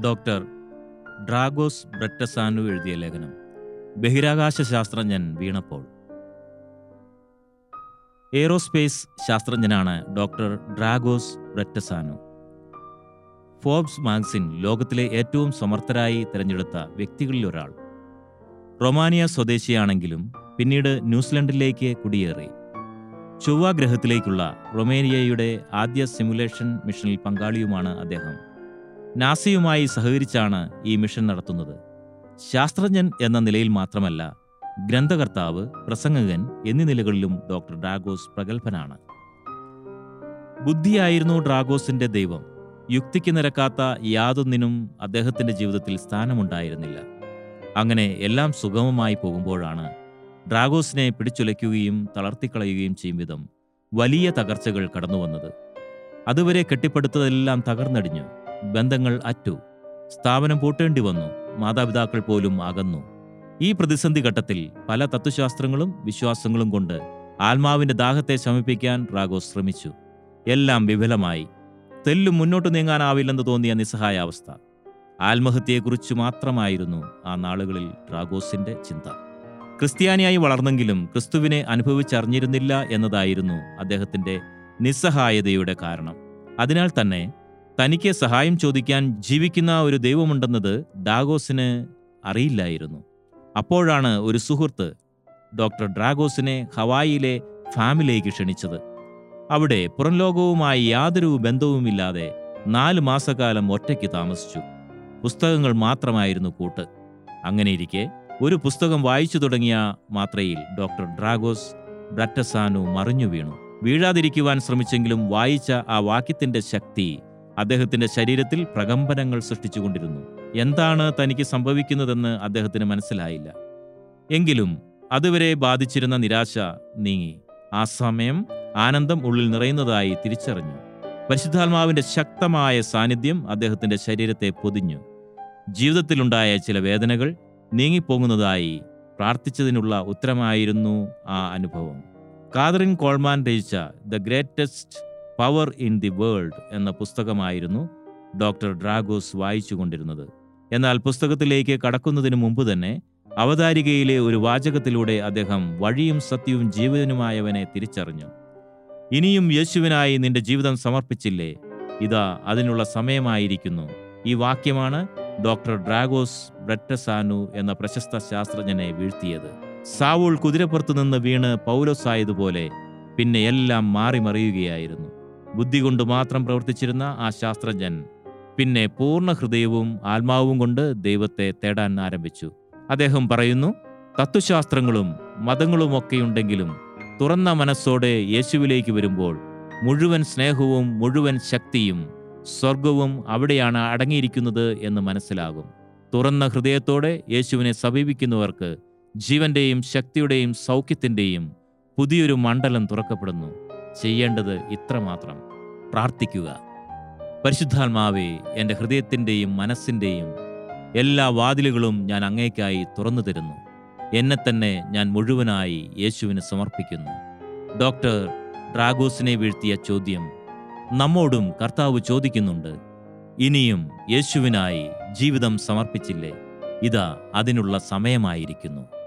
doctor Dragos ബ്രറ്റസാനു എഴുതിയ ലേഖനം ബഹിരാകാശ ശാസ്ത്രജ്ഞൻ വീണപ്പോൾ എയ്റോസ്പേസ് ശാസ്ത്രജ്ഞനാണ് doctor Dragos Bratasanu Forbes magazine ലോകത്തിലെ ഏറ്റവും സമർത്ഥരായി തിരഞ്ഞെടുത്ത വ്യക്തികളിൽ ഒരാൾ റൊമാനിയ സ്വദേശിയാണെങ്കിലും പിന്നീട് ന്യൂസിലൻഡിലേക്ക് കുടിയേറി ചൊവ്വ ഗ്രഹത്തിലേക്കുള്ള റൊമേനിയയുടെ ആദ്യ സിമുലേഷൻ മിഷനിൽ പങ്കാളിയുമാണ് അദ്ദേഹം നാസയുമായി സഹകരിച്ചാണ് ഈ മിഷൻ നടത്തുന്നത് ശാസ്ത്രജ്ഞൻ എന്ന നിലയിൽ മാത്രമല്ല ഗ്രന്ഥകർത്താവ് പ്രസംഗകൻ എന്നീ നിലകളിലും ഡോക്ടർ ഡ്രാഗോസ് പ്രഗത്ഭനാണ് ബുദ്ധിയായിരുന്നു ഡ്രാഗോസിന്റെ ദൈവം യുക്തിക്ക് നിരക്കാത്ത യാതൊന്നിനും അദ്ദേഹത്തിന്റെ ജീവിതത്തിൽ സ്ഥാനമുണ്ടായിരുന്നില്ല അങ്ങനെ എല്ലാം സുഗമമായി പോകുമ്പോഴാണ് ഡ്രാഗോസിനെ പിടിച്ചുലയ്ക്കുകയും തളർത്തിക്കളയുകയും ചെയ്യും വിധം വലിയ തകർച്ചകൾ കടന്നുവന്നത് അതുവരെ കെട്ടിപ്പടുത്തതെല്ലാം തകർന്നടിഞ്ഞു ബന്ധങ്ങൾ അറ്റു സ്ഥാപനം പൂട്ടേണ്ടി വന്നു മാതാപിതാക്കൾ പോലും അകന്നു ഈ പ്രതിസന്ധി ഘട്ടത്തിൽ പല തത്വശാസ്ത്രങ്ങളും വിശ്വാസങ്ങളും കൊണ്ട് ആത്മാവിന്റെ ദാഹത്തെ ശമിപ്പിക്കാൻ ഡ്രാഗോസ് ശ്രമിച്ചു എല്ലാം വിഫലമായി തെല്ലും മുന്നോട്ട് നീങ്ങാനാവില്ലെന്ന് തോന്നിയ നിസ്സഹായാവസ്ഥ ആത്മഹത്യയെക്കുറിച്ച് മാത്രമായിരുന്നു ആ നാളുകളിൽ ഡ്രാഗോസിന്റെ ചിന്ത ക്രിസ്ത്യാനിയായി വളർന്നെങ്കിലും ക്രിസ്തുവിനെ അനുഭവിച്ചറിഞ്ഞിരുന്നില്ല എന്നതായിരുന്നു അദ്ദേഹത്തിന്റെ നിസ്സഹായതയുടെ കാരണം അതിനാൽ തന്നെ തനിക്ക് സഹായം ചോദിക്കാൻ ജീവിക്കുന്ന ഒരു ദൈവമുണ്ടെന്നത് ഡാഗോസിന് അറിയില്ലായിരുന്നു അപ്പോഴാണ് ഒരു സുഹൃത്ത് ഡോക്ടർ ഡ്രാഗോസിനെ ഹവായിയിലെ ഫാമിലേക്ക് ക്ഷണിച്ചത് അവിടെ പുറംലോകവുമായി യാതൊരു ബന്ധവുമില്ലാതെ നാല് മാസക്കാലം ഒറ്റയ്ക്ക് താമസിച്ചു പുസ്തകങ്ങൾ മാത്രമായിരുന്നു കൂട്ട് അങ്ങനെയിരിക്കെ ഒരു പുസ്തകം വായിച്ചു തുടങ്ങിയ മാത്രയിൽ ഡോക്ടർ ഡ്രാഗോസ് ബ്രറ്റസാനു മറിഞ്ഞു വീണു വീഴാതിരിക്കുവാൻ ശ്രമിച്ചെങ്കിലും വായിച്ച ആ വാക്യത്തിന്റെ ശക്തി അദ്ദേഹത്തിന്റെ ശരീരത്തിൽ പ്രകമ്പനങ്ങൾ സൃഷ്ടിച്ചുകൊണ്ടിരുന്നു എന്താണ് തനിക്ക് സംഭവിക്കുന്നതെന്ന് അദ്ദേഹത്തിന് മനസ്സിലായില്ല എങ്കിലും അതുവരെ ബാധിച്ചിരുന്ന നിരാശ നീങ്ങി ആ സമയം ആനന്ദം ഉള്ളിൽ നിറയുന്നതായി തിരിച്ചറിഞ്ഞു പരിശുദ്ധാത്മാവിന്റെ ശക്തമായ സാന്നിധ്യം അദ്ദേഹത്തിന്റെ ശരീരത്തെ പൊതിഞ്ഞു ജീവിതത്തിലുണ്ടായ ചില വേദനകൾ നീങ്ങിപ്പോകുന്നതായി പ്രാർത്ഥിച്ചതിനുള്ള ഉത്തരമായിരുന്നു ആ അനുഭവം കാതറിൻ കോൾമാൻ രചിച്ച the greatest power in the world എന്ന പുസ്തകമായിരുന്നു ഡോക്ടർ ഡ്രാഗോസ് വായിച്ചുകൊണ്ടിരുന്നത് എന്നാൽ പുസ്തകത്തിലേക്ക് കടക്കുന്നതിന് മുമ്പ് തന്നെ അവതാരികയിലെ ഒരു വാചകത്തിലൂടെ അദ്ദേഹം വഴിയും സത്യവും ജീവനുമായവനെ തിരിച്ചറിഞ്ഞു ഇനിയും യേശുവിനായി നിന്റെ ജീവിതം സമർപ്പിച്ചില്ലേ ഇതാ അതിനുള്ള സമയമായിരിക്കുന്നു ഈ വാക്യമാണ് ഡോക്ടർ ഡ്രാഗോസ് ബ്രറ്റസാനു എന്ന പ്രശസ്ത ശാസ്ത്രജ്ഞനെ വീഴ്ത്തിയത് സാവൂൾ കുതിരപ്പുറത്തു നിന്ന് വീണ് പൗലോസായതുപോലെ പിന്നെ എല്ലാം മാറി മറിയുകയായിരുന്നു ബുദ്ധി കൊണ്ട് മാത്രം പ്രവർത്തിച്ചിരുന്ന ആ ശാസ്ത്രജ്ഞൻ പിന്നെ പൂർണ്ണ ഹൃദയവും ആത്മാവും കൊണ്ട് ദൈവത്തെ തേടാൻ ആരംഭിച്ചു അദ്ദേഹം പറയുന്നു തത്വശാസ്ത്രങ്ങളും മതങ്ങളുമൊക്കെയുണ്ടെങ്കിലും തുറന്ന മനസ്സോടെ യേശുവിലേക്ക് വരുമ്പോൾ മുഴുവൻ സ്നേഹവും മുഴുവൻ ശക്തിയും സ്വർഗവും അവിടെയാണ് അടങ്ങിയിരിക്കുന്നത് എന്ന് മനസ്സിലാകും തുറന്ന ഹൃദയത്തോടെ യേശുവിനെ സമീപിക്കുന്നവർക്ക് ജീവന്റെയും ശക്തിയുടെയും സൗഖ്യത്തിന്റെയും പുതിയൊരു മണ്ഡലം തുറക്കപ്പെടുന്നു ചെയ്യേണ്ടത് ഇത്രമാത്രം പ്രാർത്ഥിക്കുക പരിശുദ്ധാത്മാവേ എൻ്റെ ഹൃദയത്തിൻ്റെയും മനസ്സിൻ്റെയും എല്ലാ വാതിലുകളും ഞാൻ അങ്ങേക്കായി തുറന്നു തരുന്നു എന്നെ തന്നെ ഞാൻ മുഴുവനായി യേശുവിന് സമർപ്പിക്കുന്നു ഡോക്ടർ ഡ്രാഗോസിനെ വീഴ്ത്തിയ ചോദ്യം നമ്മോടും കർത്താവ് ചോദിക്കുന്നുണ്ട് ഇനിയും യേശുവിനായി ജീവിതം സമർപ്പിച്ചില്ലേ ഇതാ അതിനുള്ള സമയമായിരിക്കുന്നു